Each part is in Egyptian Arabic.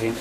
الرحيم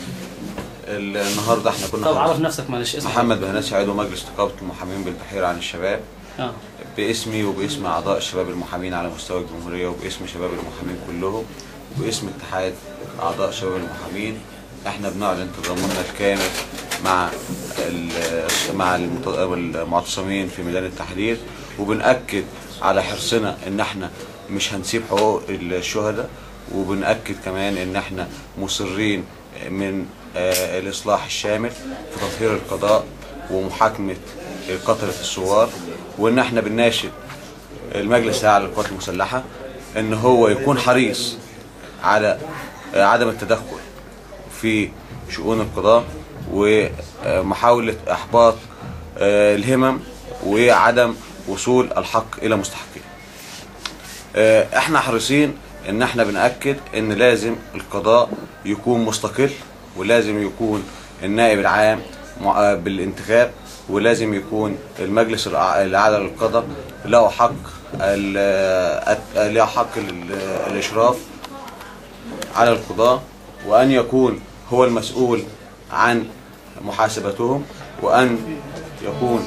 النهارده احنا كنا طب عرف خلاص- نفسك معلش اسمك محمد بهناسي عضو مجلس نقابه المحامين بالبحيره عن الشباب اه باسمي وباسم اعضاء الشباب المحامين على مستوى الجمهوريه وباسم شباب المحامين كلهم وباسم اتحاد اعضاء شباب المحامين احنا بنعلن تضامننا الكامل مع ال- مع المت- المعتصمين في ميدان التحرير وبنأكد على حرصنا ان احنا مش هنسيب حقوق الشهداء وبنأكد كمان ان احنا مصرين من آه، الاصلاح الشامل في تطهير القضاء ومحاكمه قتله الثوار وان احنا بنناشد المجلس الاعلى للقوات المسلحه ان هو يكون حريص على آه، عدم التدخل في شؤون القضاء ومحاوله احباط آه، الهمم وعدم وصول الحق الى مستحقيه آه، احنا حريصين ان احنا بنأكد ان لازم القضاء يكون مستقل ولازم يكون النائب العام مع- آه، بالانتخاب ولازم يكون المجلس الأع- الاعلى للقضاء له حق ال- آه، له حق ال- الاشراف على القضاء وان يكون هو المسؤول عن محاسبتهم وان يكون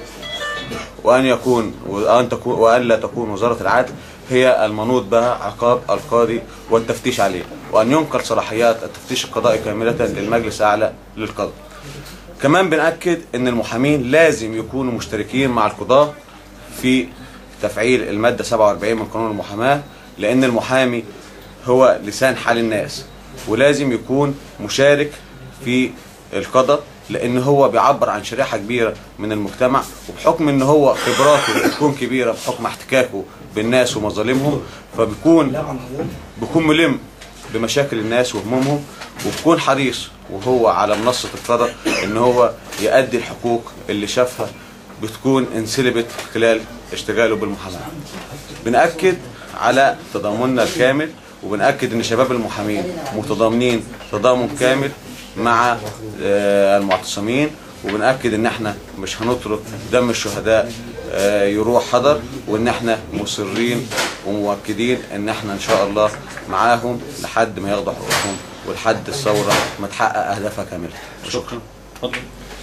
وأن يكون وأن تكون وأن لا تكون وزارة العدل هي المنوط بها عقاب القاضي والتفتيش عليه وأن ينقل صلاحيات التفتيش القضائي كاملة للمجلس الأعلى للقضاء كمان بنأكد أن المحامين لازم يكونوا مشتركين مع القضاة في تفعيل المادة 47 من قانون المحاماة لأن المحامي هو لسان حال الناس ولازم يكون مشارك في القضاء لان هو بيعبر عن شريحه كبيره من المجتمع وبحكم ان هو خبراته بتكون كبيره بحكم احتكاكه بالناس ومظالمهم فبيكون بيكون ملم بمشاكل الناس وهمومهم وبيكون حريص وهو على منصه القضاء ان هو يؤدي الحقوق اللي شافها بتكون انسلبت خلال اشتغاله بالمحاماه. بنأكد على تضامننا الكامل وبنأكد ان شباب المحامين متضامنين تضامن كامل مع آه، المعتصمين وبنأكد ان احنا مش هنترك دم الشهداء آه، يروح حضر وان احنا مصرين ومؤكدين ان احنا ان شاء الله معاهم لحد ما ياخدوا حقوقهم ولحد الثوره ما تحقق اهدافها كامله شكرا اتفضل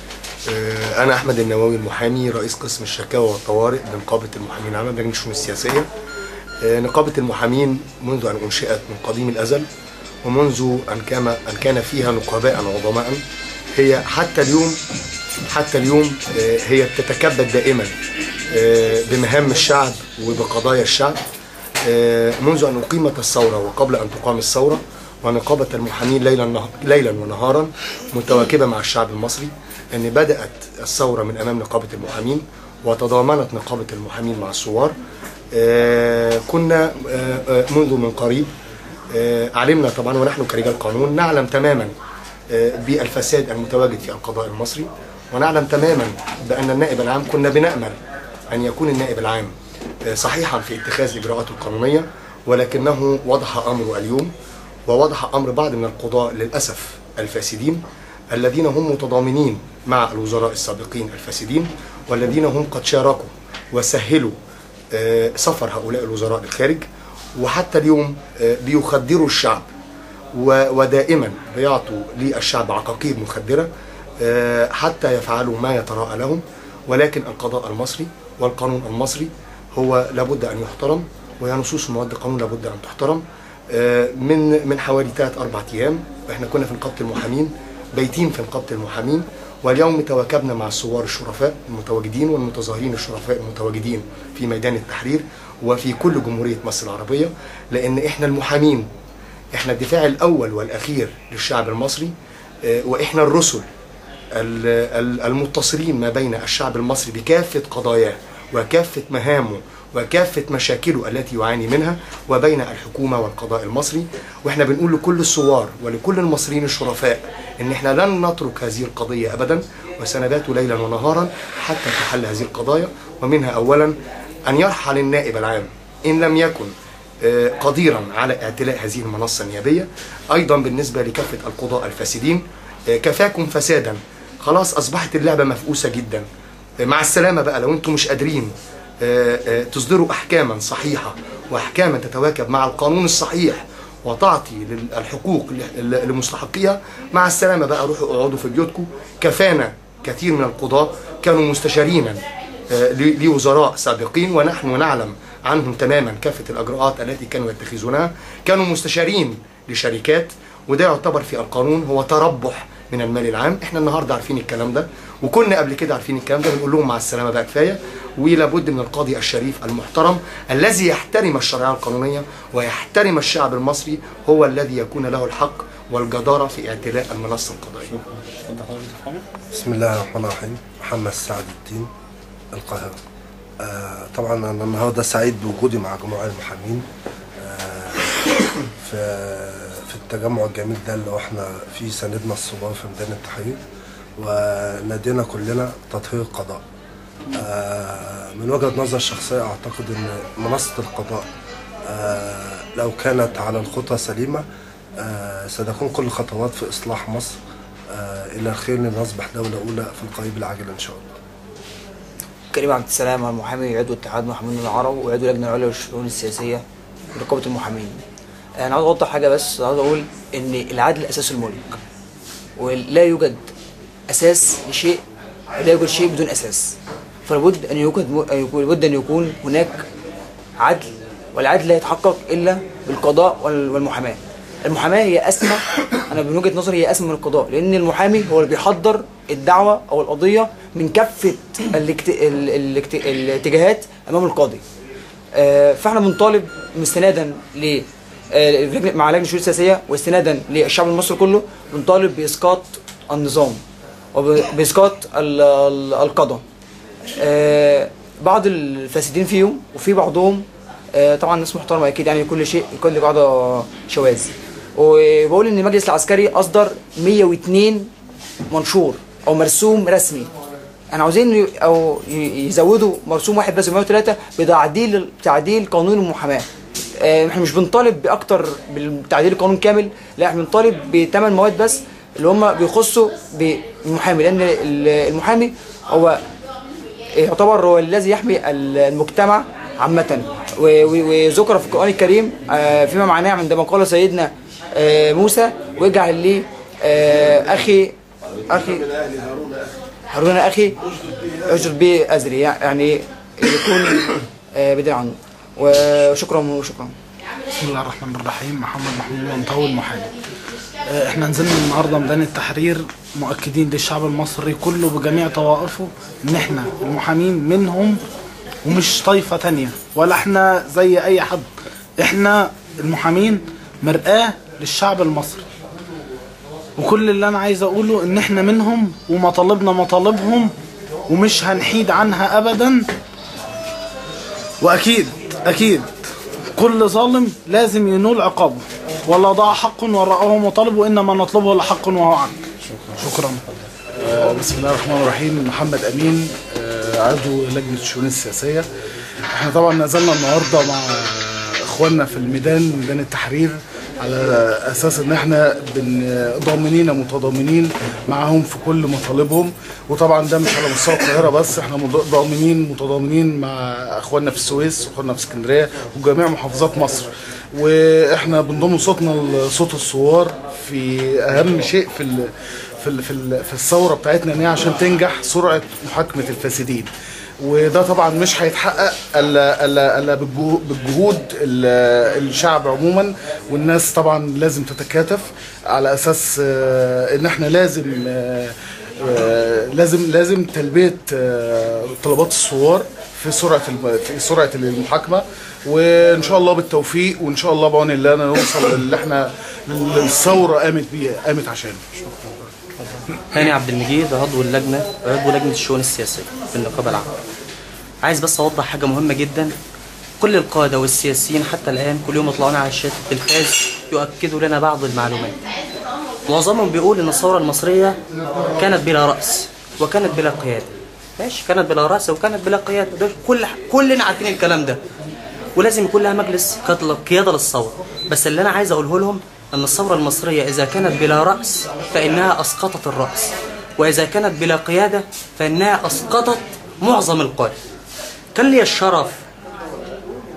آه، أنا أحمد النووي المحامي رئيس قسم الشكاوى والطوارئ بنقابة المحامين العامة بلجنة الشؤون السياسية. آه، نقابة المحامين منذ أن أنشئت من قديم الأزل ومنذ أن كان أن كان فيها نقباء عظماء هي حتى اليوم حتى اليوم آه، هي بتتكبد دائما آه، بمهام الشعب وبقضايا الشعب آه، منذ أن أقيمت الثورة وقبل أن تقام الثورة ونقابة المحامين ليلا نه- ليلا ونهارا متواكبة مع الشعب المصري أن بدأت الثورة من أمام نقابة المحامين وتضامنت نقابة المحامين مع الثوار آه، كنا آه، آه، منذ من قريب آه، علمنا طبعا ونحن كرجال قانون نعلم تماما آه، بالفساد المتواجد في القضاء المصري ونعلم تماما بأن النائب العام كنا بنأمل أن يكون النائب العام آه، صحيحا في اتخاذ إجراءاته القانونية ولكنه وضح أمره اليوم ووضح أمر بعض من القضاء للأسف الفاسدين الذين هم متضامنين مع الوزراء السابقين الفاسدين والذين هم قد شاركوا وسهلوا آه، سفر هؤلاء الوزراء للخارج وحتى اليوم آه، بيخدروا الشعب و- ودائما بيعطوا للشعب عقاقير مخدرة آه، حتى يفعلوا ما يتراءى لهم ولكن القضاء المصري والقانون المصري هو لابد أن يحترم وهي نصوص مواد القانون لابد أن تحترم آه، من من حوالي ثلاث أربع أيام احنا كنا في نقابة المحامين بيتين في نقابة المحامين واليوم تواكبنا مع الثوار الشرفاء المتواجدين والمتظاهرين الشرفاء المتواجدين في ميدان التحرير وفي كل جمهورية مصر العربية لأن احنا المحامين احنا الدفاع الاول والاخير للشعب المصري آه، واحنا الرسل ال- ال- المتصلين ما بين الشعب المصري بكافه قضاياه وكافه مهامه وكافه مشاكله التي يعاني منها وبين الحكومه والقضاء المصري واحنا بنقول لكل الثوار ولكل المصريين الشرفاء ان احنا لن نترك هذه القضيه ابدا وسنبات ليلا ونهارا حتى تحل هذه القضايا ومنها اولا ان يرحل النائب العام ان لم يكن آه، قديرا على اعتلاء هذه المنصة النيابية أيضا بالنسبة لكافة القضاء الفاسدين آه، كفاكم فسادا خلاص أصبحت اللعبة مفقوسة جدا آه، مع السلامة بقى لو أنتم مش قادرين آه، آه، تصدروا أحكاما صحيحة وأحكاما تتواكب مع القانون الصحيح وتعطي لل- الحقوق ل- لمستحقيها مع السلامه بقى روحوا اقعدوا في بيوتكم كفانا كثير من القضاه كانوا مستشارينا آه، ل- لوزراء سابقين ونحن نعلم عنهم تماما كافه الاجراءات التي كانوا يتخذونها كانوا مستشارين لشركات وده يعتبر في القانون هو تربح من المال العام احنا النهارده عارفين الكلام ده وكنا قبل كده عارفين الكلام ده بنقول لهم مع السلامه بقى كفايه ولابد من القاضي الشريف المحترم الذي يحترم الشريعه القانونيه ويحترم الشعب المصري هو الذي يكون له الحق والجداره في اعتلاء المنصه القضائيه اتفضل حضرتك يا محمد. بسم الله الرحمن الرحيم محمد سعد الدين القاهرة آه طبعا أنا النهاردة سعيد بوجودي مع جموع المحامين آه في في التجمع الجميل ده اللي هو احنا فيه ساندنا الصغار في ميدان التحرير ونادينا كلنا تطهير القضاء آه من وجهة نظر شخصية أعتقد أن منصة القضاء آه لو كانت على الخطى سليمة آه ستكون كل الخطوات في إصلاح مصر آه إلى الخير لنصبح دولة أولى في القريب العاجل إن شاء الله كريم عبد السلام المحامي عضو اتحاد محامين العرب وعضو اللجنه العليا للشؤون السياسيه لنقابه المحامين. انا عاوز اوضح حاجه بس عاوز اقول ان العدل اساس الملك ولا يوجد اساس لشيء لا يوجد شيء بدون اساس فلابد ان يوجد لابد ان يكون هناك عدل والعدل لا يتحقق الا بالقضاء وال- والمحاماه المحاماه هي اسمى انا من وجهه نظري هي اسمى من القضاء لان المحامي هو اللي بيحضر الدعوه او القضيه من كافه الاكت... ال... الاكت... الاتجاهات امام القاضي آه، فاحنا بنطالب مستندا ل آه، لجنة- مع لجنه الشؤون السياسيه واستنادا للشعب المصري كله بنطالب باسقاط النظام وباسقاط ال- ال- القضاء آه، بعض الفاسدين فيهم وفي بعضهم آه، طبعا ناس محترمه اكيد يعني كل شيء كل قاعده شواذ وبقول ان المجلس العسكري اصدر 102 منشور او مرسوم رسمي احنا عاوزين ي- او ي- يزودوا مرسوم واحد بس 103 بتعديل تعديل قانون المحاماه آه، احنا مش بنطالب باكتر بتعديل القانون كامل لا احنا بنطالب بثمان مواد بس اللي هم بيخصوا بالمحامي لان ال- المحامي هو يعتبر هو الذي يحمي ال- المجتمع عامة و- و- وذكر في القرآن الكريم آه، فيما معناه عندما قال سيدنا آه، موسى واجعل لي آه، أخي أخي هارون أخي أجر به أزري يعني يكون آه، بداية عنه وشكرا وشكرا بسم الله الرحمن الرحيم محمد محمود منطوي المحامي آه، احنا نزلنا النهارده ميدان التحرير مؤكدين للشعب المصري كله بجميع طوائفه ان احنا المحامين منهم ومش طائفه تانية ولا احنا زي اي حد احنا المحامين مرآة للشعب المصري وكل اللي انا عايز اقوله ان احنا منهم ومطالبنا مطالبهم ومش هنحيد عنها ابدا واكيد اكيد كل ظالم لازم ينول عقابه ولا ضاع حق وراءه مطالب وانما نطلبه لحق وهو عدل شكرا آه، بسم الله الرحمن الرحيم محمد امين آه، عضو لجنه الشؤون السياسيه احنا طبعا نزلنا النهارده مع اخواننا في الميدان ميدان التحرير على اساس ان احنا بن- ضامنين متضامنين معاهم في كل مطالبهم وطبعا ده مش على مستوى القاهره بس احنا مض- ضامنين متضامنين مع اخواننا في السويس واخواننا في اسكندريه وجميع محافظات مصر واحنا بنضم صوتنا لصوت الثوار في اهم شيء في ال- في ال- في ال- في الثوره بتاعتنا ان هي عشان تنجح سرعه محاكمه الفاسدين وده طبعا مش هيتحقق الا الا الا بالجهو- بالجهود ال- الشعب عموما والناس طبعا لازم تتكاتف على اساس آه، ان احنا لازم آه، آه، لازم لازم تلبيه آه، طلبات الثوار في سرعه الم- في سرعه المحاكمه وان شاء الله بالتوفيق وان شاء الله بعون الله نوصل اللي احنا الثوره قامت بيها قامت عشانه هاني عبد المجيد عضو اللجنة عضو لجنة الشؤون السياسية في النقابة العامة عايز بس أوضح حاجة مهمة جدا كل القادة والسياسيين حتى الآن كل يوم يطلعون على شاشة التلفاز يؤكدوا لنا بعض المعلومات معظمهم بيقول إن الثورة المصرية كانت بلا رأس وكانت بلا قيادة ماشي كانت بلا رأس وكانت بلا قيادة ده كل كلنا عارفين الكلام ده ولازم يكون لها مجلس قتل- قيادة للثورة بس اللي أنا عايز أقوله لهم أن الثورة المصرية إذا كانت بلا رأس فإنها أسقطت الرأس وإذا كانت بلا قيادة فإنها أسقطت معظم القادة كان لي الشرف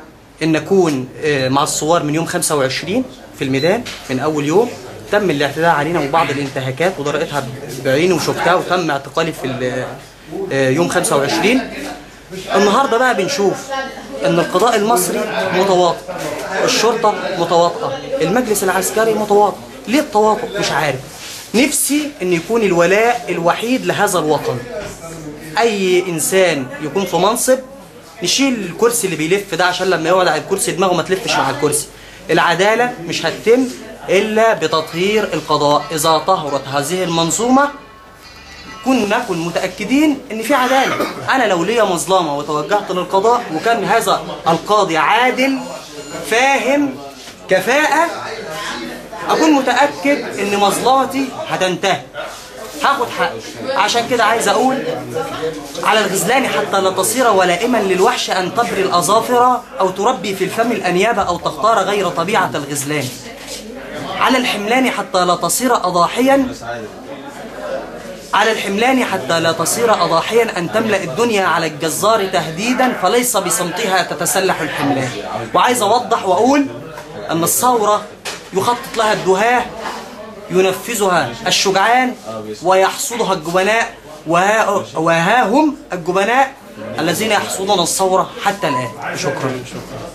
ان اكون آه، مع الثوار من يوم 25 في الميدان من اول يوم تم الاعتداء علينا وبعض الانتهاكات وضرائتها بعيني وشفتها وتم اعتقالي في ال- آه، يوم 25 النهارده بقى بنشوف ان القضاء المصري متواطئ الشرطه متواطئه المجلس العسكري متواطئ ليه التواطؤ مش عارف نفسي ان يكون الولاء الوحيد لهذا الوطن اي انسان يكون في منصب نشيل الكرسي اللي بيلف ده عشان لما يقعد على الكرسي دماغه ما تلفش مع الكرسي العداله مش هتتم الا بتطهير القضاء اذا طهرت هذه المنظومه كنا نكون متاكدين ان في عداله انا لو ليا مظلمه وتوجهت للقضاء وكان هذا القاضي عادل فاهم كفاءه اكون متاكد ان مظلمتي هتنتهي هاخد حقي عشان كده عايز اقول على الغزلان حتى لا تصير ولائما للوحش ان تبري الاظافر او تربي في الفم الانياب او تختار غير طبيعه الغزلان على الحملان حتى لا تصير اضاحيا على الحملان حتى لا تصير أضاحيا أن تملأ الدنيا على الجزار تهديدا فليس بصمتها تتسلح الحملان وعايز أوضح وأقول أن الثورة يخطط لها الدهاة ينفذها الشجعان ويحصدها الجبناء وها, وها هم الجبناء الذين يحصدون الثورة حتى الآن شكرا